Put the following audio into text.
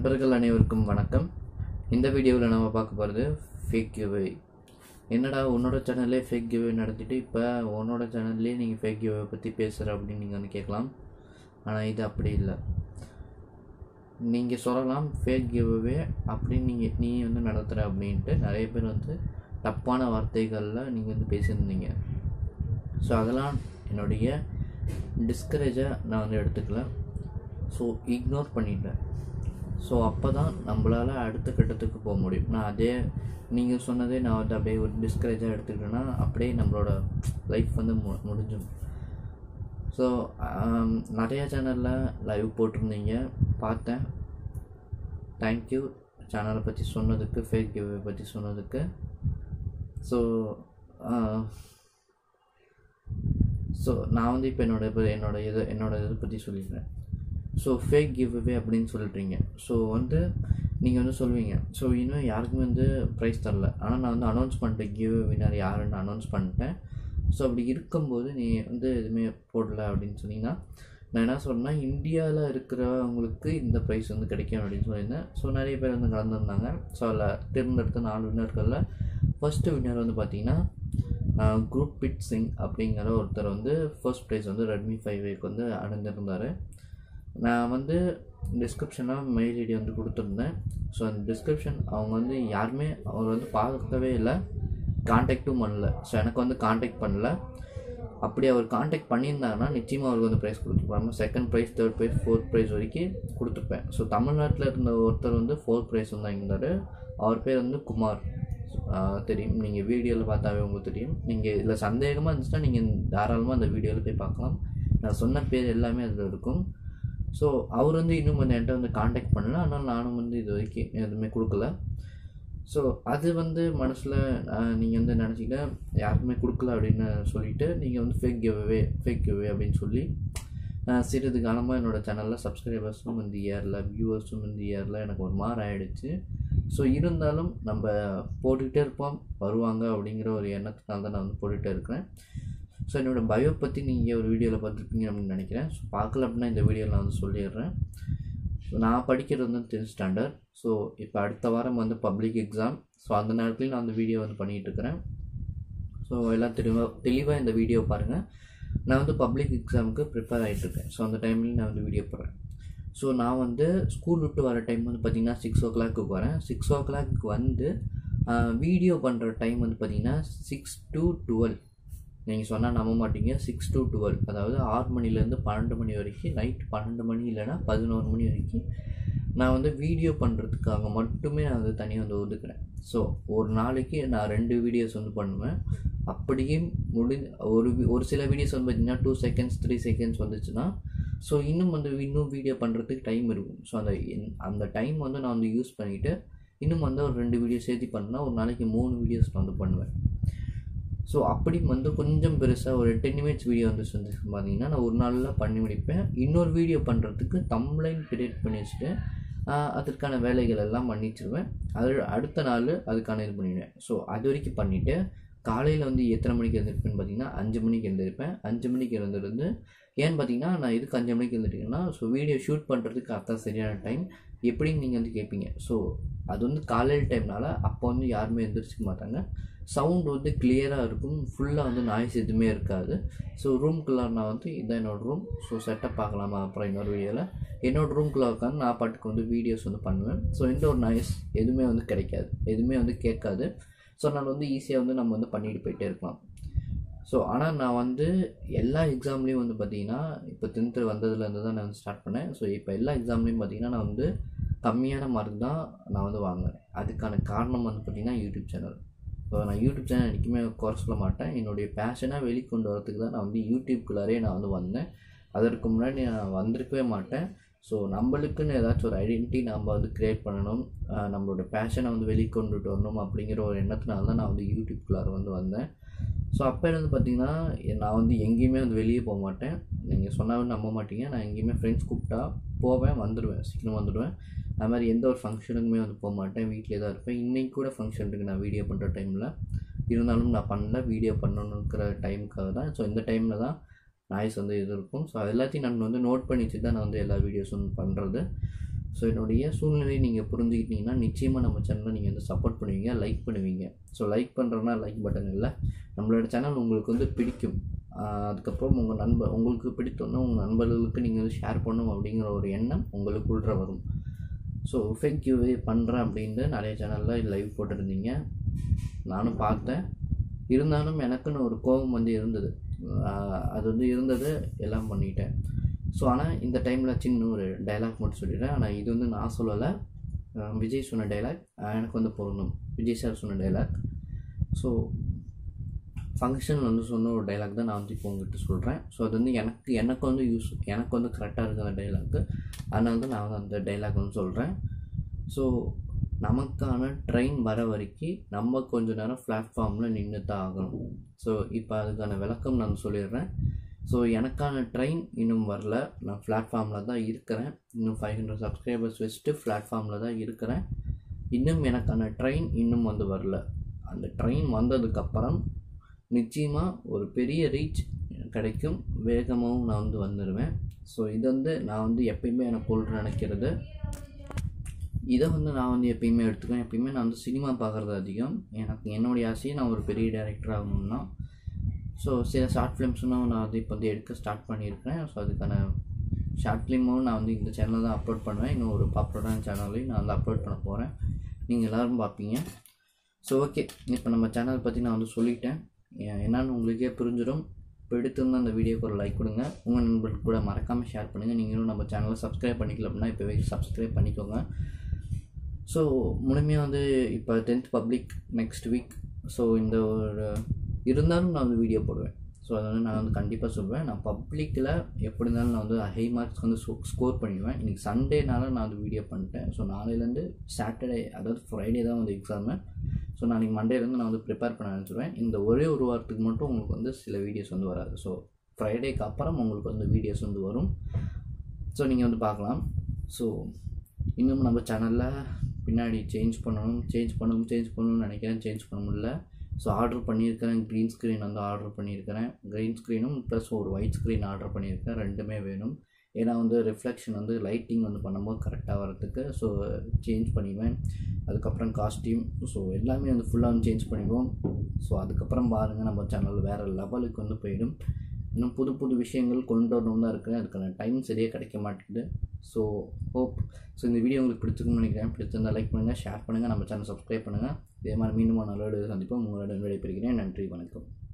நண்பர்கள் அனைவருக்கும் வணக்கம் இந்த வீடியோவில் நம்ம பார்க்க போகிறது ஃபேக் கிவ்வே என்னடா உன்னோட சேனல்லே ஃபேக் கிவ்வே நடத்திட்டு இப்போ உன்னோட சேனல்லே நீங்கள் ஃபேக் கிவ்வே பற்றி பேசுகிற அப்படின்னு நீங்கள் வந்து கேட்கலாம் ஆனால் இது அப்படி இல்லை நீங்கள் சொல்லலாம் ஃபேக் கிவ்வே அப்படின்னு நீங்கள் நீ வந்து நடத்துகிற அப்படின்ட்டு நிறைய பேர் வந்து தப்பான வார்த்தைகளில் நீங்கள் வந்து பேசியிருந்தீங்க ஸோ அதெல்லாம் என்னுடைய டிஸ்கரேஜாக நான் வந்து எடுத்துக்கல ஸோ இக்னோர் பண்ணிட்டேன் ஸோ அப்போ தான் நம்மளால் அடுத்த கட்டத்துக்கு போக முடியும் நான் அதே நீங்கள் சொன்னதே நான் வந்து அப்படியே ஒரு டிஸ்கரேஜாக எடுத்துக்கிட்டேன்னா அப்படியே நம்மளோட லைஃப் வந்து மு முடிஞ்சிடும் ஸோ நிறைய சேனலில் லைவ் போட்டிருந்தீங்க பார்த்தேன் தேங்க்யூ சேனலை பற்றி சொன்னதுக்கு ஃபேக் கிவ்வே பற்றி சொன்னதுக்கு ஸோ ஸோ நான் வந்து இப்போ என்னோட இப்போ என்னோட இதை என்னோட இதை பற்றி சொல்லிடுறேன் ஸோ ஃபேக் கிவ்அவே அப்படின்னு சொல்லிட்றீங்க ஸோ வந்து நீங்கள் வந்து சொல்லுவீங்க ஸோ இன்னும் யாருக்குமே வந்து ப்ரைஸ் தரல ஆனால் நான் வந்து அனௌன்ஸ் பண்ணிட்டேன் கிவ் வினர் யாருன்னு அனௌன்ஸ் பண்ணிட்டேன் ஸோ அப்படி இருக்கும்போது நீ வந்து எதுவுமே போடல அப்படின்னு சொன்னீங்கன்னா நான் என்ன சொன்னேன்னா இந்தியாவில் இருக்கிறவங்களுக்கு இந்த ப்ரைஸ் வந்து கிடைக்கும் அப்படின்னு சொல்லியிருந்தேன் ஸோ நிறைய பேர் வந்து கலந்துருந்தாங்க ஸோ அதில் தேர்ந்தெடுத்த நாலு வின்னர்களில் ஃபஸ்ட்டு வின்னர் வந்து பார்த்தீங்கன்னா குரூப் பிட் சிங் அப்படிங்கிற ஒருத்தர் வந்து ஃபர்ஸ்ட் ப்ரைஸ் வந்து ரெட்மி ஃபைவ் ஏக்கு வந்து அடைஞ்சிருந்தார் நான் வந்து டிஸ்கிரிப்ஷனாக மெயில் ஐடி வந்து கொடுத்துருந்தேன் ஸோ அந்த டிஸ்கிரிப்ஷன் அவங்க வந்து யாருமே அவர் வந்து பார்க்கவே இல்லை காண்டாக்டும் பண்ணல ஸோ எனக்கு வந்து காண்டாக்ட் பண்ணல அப்படி அவர் காண்டாக்ட் பண்ணியிருந்தாங்கன்னா நிச்சயமாக அவருக்கு வந்து ப்ரைஸ் கொடுத்துருப்பாங்க second prize third prize fourth prize வரைக்கும் கொடுத்துருப்பேன் ஸோ தமிழ்நாட்டில் இருந்த ஒருத்தர் வந்து ஃபோர்த் ப்ரைஸ் வந்து வாங்கியிருந்தார் அவர் பேர் வந்து குமார் தெரியும் நீங்கள் வீடியோவில் பார்த்தாவே உங்களுக்கு தெரியும் நீங்கள் இதில் சந்தேகமாக இருந்துச்சுன்னா நீங்கள் தாராளமாக அந்த வீடியோவில் போய் பார்க்கலாம் நான் சொன்ன பேர் எல்லாமே அதில் இருக்கும் ஸோ அவர் வந்து இன்னும் வந்து என்கிட்ட வந்து காண்டாக்ட் பண்ணல ஆனால் நானும் வந்து இது வரைக்கும் எதுவுமே கொடுக்கல ஸோ அது வந்து மனசில் நீங்கள் வந்து நினச்சிக்கிட்ட யாருக்குமே கொடுக்கல அப்படின்னு சொல்லிவிட்டு நீங்கள் வந்து ஃபேக் கிவ்வே ஃபேக் கிவ்வே அப்படின்னு சொல்லி சிறிது காலமாக என்னோடய சேனலில் சப்ஸ்கிரைபர்ஸும் வந்து ஏறல வியூவர்ஸும் வந்து ஏறல எனக்கு ஒரு மாதிரி ஆகிடுச்சு ஸோ இருந்தாலும் நம்ம போட்டுக்கிட்டே இருப்போம் வருவாங்க அப்படிங்கிற ஒரு எண்ணத்தினால தான் நான் வந்து போட்டுகிட்டே இருக்கிறேன் ஸோ என்னோடய பயோ பற்றி நீங்கள் ஒரு வீடியோவில் பார்த்துருப்பீங்க அப்படின்னு நினைக்கிறேன் ஸோ பார்க்கல அப்படின்னா இந்த வீடியோவில் நான் வந்து சொல்லிடுறேன் ஸோ நான் படிக்கிறது வந்து டென்த் ஸ்டாண்டர்ட் ஸோ இப்போ அடுத்த வாரம் வந்து பப்ளிக் எக்ஸாம் ஸோ அந்த நேரத்தில் நான் அந்த வீடியோ வந்து பண்ணிகிட்டு இருக்கிறேன் ஸோ எல்லாம் தெளிவாக தெளிவாக இந்த வீடியோ பாருங்கள் நான் வந்து பப்ளிக் எக்ஸாமுக்கு ப்ரிப்பேர் ஆகிட்டுருக்கேன் ஸோ அந்த டைம்லேயும் நான் வந்து வீடியோ போடுறேன் ஸோ நான் வந்து ஸ்கூல் விட்டு வர டைம் வந்து பார்த்திங்கன்னா சிக்ஸ் ஓ கிளாக்கு வரேன் சிக்ஸ் ஓ கிளாக்கு வந்து வீடியோ பண்ணுற டைம் வந்து பார்த்திங்கன்னா சிக்ஸ் டு டுவெல் நீங்கள் சொன்னால் நம்ப மாட்டீங்க சிக்ஸ் டு டுவெல் அதாவது ஆறு மணிலேருந்து பன்னெண்டு மணி வரைக்கும் நைட் பன்னெண்டு மணி இல்லைனா பதினோரு மணி வரைக்கும் நான் வந்து வீடியோ பண்ணுறதுக்காக மட்டுமே நான் வந்து தனியாக வந்து ஒதுக்குறேன் ஸோ ஒரு நாளைக்கு நான் ரெண்டு வீடியோஸ் வந்து பண்ணுவேன் அப்படியே முடி ஒரு ஒரு சில வீடியோஸ் வந்து பார்த்திங்கன்னா டூ செகண்ட்ஸ் த்ரீ செகண்ட்ஸ் வந்துச்சுன்னா ஸோ இன்னும் வந்து இன்னும் வீடியோ பண்ணுறதுக்கு டைம் இருக்கும் ஸோ அந்த அந்த டைம் வந்து நான் வந்து யூஸ் பண்ணிவிட்டு இன்னும் வந்து ஒரு ரெண்டு வீடியோ சேர்த்து பண்ணால் ஒரு நாளைக்கு மூணு வீடியோஸ் நான் வந்து பண்ணுவேன் ஸோ அப்படி வந்து கொஞ்சம் பெருசாக ஒரு டென் மினிட்ஸ் வீடியோ வந்து செஞ்சு பார்த்தீங்கன்னா நான் ஒரு நாளில் பண்ணி முடிப்பேன் இன்னொரு வீடியோ பண்ணுறதுக்கு தம்ப்லைன் கிரியேட் பண்ணி வச்சுட்டு அதற்கான வேலைகள் எல்லாம் பண்ணிச்சிருவேன் அது அடுத்த நாள் அதுக்கான இது பண்ணிவிடுவேன் ஸோ அது வரைக்கும் பண்ணிவிட்டு காலையில் வந்து எத்தனை மணிக்கு எழுந்திருப்பேன்னு பார்த்தீங்கன்னா அஞ்சு மணிக்கு எழுந்திருப்பேன் அஞ்சு மணிக்கு எழுந்திருந்து ஏன்னு பார்த்தீங்கன்னா நான் இதுக்கு அஞ்சு மணிக்கு எழுந்துட்டீங்கன்னா ஸோ வீடியோ ஷூட் பண்ணுறதுக்கு அதான் சரியான டைம் எப்படின்னு நீங்கள் வந்து கேட்பீங்க ஸோ அது வந்து காலையில் டைம்னால அப்போ வந்து யாருமே எந்திரிச்சிக்க மாட்டாங்க சவுண்ட் வந்து கிளியராக இருக்கும் ஃபுல்லாக வந்து நாய்ஸ் எதுவுமே இருக்காது ஸோ ரூம்குள்ளே நான் வந்து இதான் என்னோடய ரூம் ஸோ செட்டப் பார்க்கலாமா அப்புறம் இன்னொரு வீடியோவில் என்னோடய ரூம்குள்ளே உட்காந்து நான் பாட்டுக்கு வந்து வீடியோஸ் வந்து பண்ணுவேன் ஸோ எந்த ஒரு நாய்ஸ் எதுவுமே வந்து கிடைக்காது எதுவுமே வந்து கேட்காது ஸோ நான் வந்து ஈஸியாக வந்து நம்ம வந்து பண்ணிட்டு போயிட்டே இருக்கலாம் ஸோ ஆனால் நான் வந்து எல்லா எக்ஸாம்லேயும் வந்து பார்த்திங்கன்னா இப்போ டென்த்து வந்ததுலேருந்து தான் நான் வந்து ஸ்டார்ட் பண்ணேன் ஸோ இப்போ எல்லா எக்ஸாம்லேயும் பார்த்திங்கன்னா நான் வந்து கம்மியான மார்க் தான் நான் வந்து வாங்குறேன் அதுக்கான காரணம் வந்து பார்த்திங்கன்னா யூடியூப் சேனல் ஸோ நான் யூடியூப் சேனல் என்றைக்குமே குறை சொல்ல மாட்டேன் என்னுடைய பேஷனாக வெளிக்கொண்டு வரதுக்கு தான் நான் வந்து யூடியூப்குள்ளாரே நான் வந்து வந்தேன் அதற்கு முன்னாடி நான் வந்திருக்கவே மாட்டேன் ஸோ நம்மளுக்குன்னு ஏதாச்சும் ஒரு ஐடென்டிட்டி நம்ம வந்து க்ரியேட் பண்ணணும் நம்மளோட பேஷனை வந்து வெளிக்கொண்டுட்டு வரணும் அப்படிங்கிற ஒரு எண்ணத்தினால தான் நான் வந்து யூடியூப்குள்ளார வந்து வந்தேன் ஸோ அப்போ வந்து பார்த்திங்கன்னா நான் வந்து எங்கேயுமே வந்து வெளியே போக மாட்டேன் நீங்கள் சொன்னாலும் நம்ப மாட்டீங்க நான் எங்கேயுமே ஃப்ரெண்ட்ஸ் கூப்பிட்டா போவேன் வந்துடுவேன் சீக்கிரம் வந்துடுவேன் அது மாதிரி எந்த ஒரு ஃபங்க்ஷனுக்குமே வந்து போக மாட்டேன் வீட்டிலே தான் இருப்பேன் இன்றைக்கி கூட ஃபங்க்ஷன் இருக்குது நான் வீடியோ பண்ணுற டைமில் இருந்தாலும் நான் பண்ணல வீடியோ பண்ணணுங்கிற டைமுக்காக தான் ஸோ இந்த டைமில் தான் நாய்ஸ் வந்து இது இருக்கும் ஸோ அது எல்லாத்தையும் நான் வந்து நோட் பண்ணி வச்சு தான் நான் வந்து எல்லா வீடியோஸும் பண்ணுறது ஸோ என்னுடைய சூழ்நிலையை நீங்கள் புரிஞ்சுக்கிட்டீங்கன்னா நிச்சயமாக நம்ம சேனலை நீங்கள் வந்து சப்போர்ட் பண்ணுவீங்க லைக் பண்ணுவீங்க ஸோ லைக் பண்ணுறதுனா லைக் பட்டன் இல்லை நம்மளோட சேனல் உங்களுக்கு வந்து பிடிக்கும் ஆஹ் அதுக்கப்புறம் உங்கள் நண்பர் உங்களுக்கு பிடித்தோன்னா உங்கள் நண்பர்களுக்கு நீங்கள் வந்து ஷேர் பண்ணணும் அப்படிங்கிற ஒரு எண்ணம் உங்களுக்குள்ள வரும் ஸோ ஃபேக் கியூவே பண்ணுறேன் அப்படின்ட்டு நிறைய சேனலில் லைவ் போட்டிருந்தீங்க நானும் பார்த்தேன் இருந்தாலும் எனக்குன்னு ஒரு கோபம் வந்து இருந்தது ஆஹ் அது வந்து இருந்தது எல்லாம் பண்ணிட்டேன் ஸோ ஆனால் இந்த டைமில் சின்ன ஒரு டைலாக் மட்டும் சொல்லிடுறேன் ஆனால் இது வந்து நான் சொல்லலை ஆஹ் விஜய் சொன்ன டைலாக் எனக்கு வந்து பொருந்தும் விஜய் சார் சொன்ன டைலாக் ஸோ ஃபங்க்ஷன் வந்து சொன்ன ஒரு டைலாக் தான் நான் வந்து இப்போ உங்ககிட்ட சொல்கிறேன் ஸோ அது வந்து எனக்கு எனக்கு வந்து யூஸ் எனக்கு வந்து கரெக்டாக இருக்கிற டைலாக்கு அதனால தான் நான் வந்து அந்த டைலாக் வந்து சொல்கிறேன் ஸோ நமக்கான ட்ரெயின் வர வரைக்கும் நம்ம கொஞ்ச நேரம் பிளாட்ஃபார்மில் நின்று தான் ஆகணும் ஸோ இப்போ அதுக்கான விளக்கம் நான் சொல்லிடுறேன் ஸோ எனக்கான ட்ரெயின் இன்னும் வரல நான் பிளாட்ஃபார்மில் தான் இருக்கிறேன் இன்னும் ஃபைவ் ஹண்ட்ரட் சப்ஸ்கிரைபர்ஸ் வச்சுட்டு பிளாட்ஃபார்மில் தான் இருக்கிறேன் இன்னும் எனக்கான ட்ரெயின் இன்னும் வந்து வரல அந்த ட்ரெயின் வந்ததுக்கப்புறம் நிச்சயமாக ஒரு பெரிய ரீச் கிடைக்கும் வேகமாகவும் நான் வந்து வந்துடுவேன் ஸோ இது வந்து நான் வந்து எப்பயுமே எனக்கு கொள்ற நினைக்கிறது இதை வந்து நான் வந்து எப்பயுமே எடுத்துக்குவேன் எப்பயுமே நான் வந்து சினிமா பார்க்குறது அதிகம் எனக்கு என்னுடைய ஆசையை நான் ஒரு பெரிய டைரக்டர் ஆகணும்னா ஸோ சில ஷார்ட் ஃபிலிம்ஸும் நான் வந்து இப்போ வந்து எடுக்க ஸ்டார்ட் பண்ணியிருக்கிறேன் ஸோ அதுக்கான ஷார்ட் ஃபிலிமும் நான் வந்து இந்த சேனலில் தான் அப்லோட் பண்ணுவேன் இன்னும் ஒரு பாப்புலரான சேனல்லையும் நான் வந்து அப்லோட் பண்ண போகிறேன் நீங்கள் எல்லோரும் பார்ப்பீங்க ஸோ ஓகே இப்போ நம்ம சேனல் பற்றி நான் வந்து சொல்லிட்டேன் எ- என்னன்னு உங்களுக்கே புரிஞ்சிடும் பிடித்திருந்தால் அந்த வீடியோக்கு ஒரு லைக் கொடுங்க உங்கள் நண்பர்களுக்கு கூட மறக்காமல் ஷேர் பண்ணுங்கள் நீங்களும் நம்ம சேனலை சப்ஸ்கிரைப் பண்ணிக்கல அப்படின்னா இப்போவே சப்ஸ்கிரைப் பண்ணிக்கோங்க ஸோ முழுமையாக வந்து இப்போ tenth public next week so இந்த ஒரு இருந்தாலும் நான் வந்து வீடியோ போடுவேன் ஸோ அதை வந்து நான் வந்து கண்டிப்பாக சொல்லுவேன் நான் பப்ளிக்கில் எப்படி இருந்தாலும் நான் வந்து ஹை மார்க்ஸ் வந்து ஸ்கோர் பண்ணிடுவேன் இன்றைக்கி சண்டேனால நான் வந்து வீடியோ பண்ணிட்டேன் ஸோ நாளையிலேருந்து சாட்டர்டே அதாவது ஃப்ரைடே தான் வந்து எக்ஸாமு ஸோ நாளைக்கு மண்டேலேருந்து நான் வந்து ப்ரிப்பேர் பண்ண ஆரம்பிச்சிடுவேன் இந்த ஒரே ஒரு வாரத்துக்கு மட்டும் உங்களுக்கு வந்து சில வீடியோஸ் வந்து வராது ஸோ ஃப்ரைடேக்கு அப்புறம் உங்களுக்கு வந்து வீடியோஸ் வந்து வரும் ஸோ நீங்கள் வந்து பார்க்கலாம் ஸோ இன்னும் நம்ம சேனலில் பின்னாடி சேஞ்ச் பண்ணணும் சேஞ்ச் பண்ணணும் சேஞ்ச் பண்ணணும்னு நினைக்கிறேன் சேஞ்ச் பண்ண முடியல ஸோ ஆர்டர் பண்ணியிருக்கிறேன் க்ரீன் ஸ்க்ரீன் வந்து ஆர்டர் பண்ணியிருக்கிறேன் க்ரீன் ஸ்க்ரீனும் ப்ளஸ் ஒரு ஒயிட் ஸ்க்ரீன் ஆர்டர் பண்ணியிருக்கேன் ரெண்டுமே வேணும் ஏன்னா வந்து ரிஃப்ளெக்ஷன் வந்து லைட்டிங் வந்து பண்ணும்போது கரெக்டாக வரதுக்கு ஸோ சேஞ்ச் பண்ணிடுவேன் அதுக்கப்புறம் காஸ்டியூம் ஸோ எல்லாமே வந்து ஃபுல்லாக வந்து சேஞ்ச் பண்ணிடுவோம் ஸோ அதுக்கப்புறம் பாருங்கள் நம்ம சேனல் வேறு லெவலுக்கு வந்து போயிடும் இன்னும் புது புது விஷயங்கள் கொண்டு வரணும் தான் இருக்கிறேன் அதுக்கான டைம் சரியாக கிடைக்க மாட்டேங்குது ஸோ ஹோப் ஸோ இந்த வீடியோ உங்களுக்கு பிடிச்சிருக்குன்னு நினைக்கிறேன் பிடிச்சிருந்தா லைக் பண்ணுங்கள் ஷேர் பண்ணுங்கள் நம்ம சேனல் சப்ஸ்கிரைப் பண்ணுங்கள் இதே மாதிரி மீண்டும் ஒரு நல்ல வீடியோ சந்திப்போம் உங்களிடம் விடைபெறுகிறேன் நன்றி வணக்கம்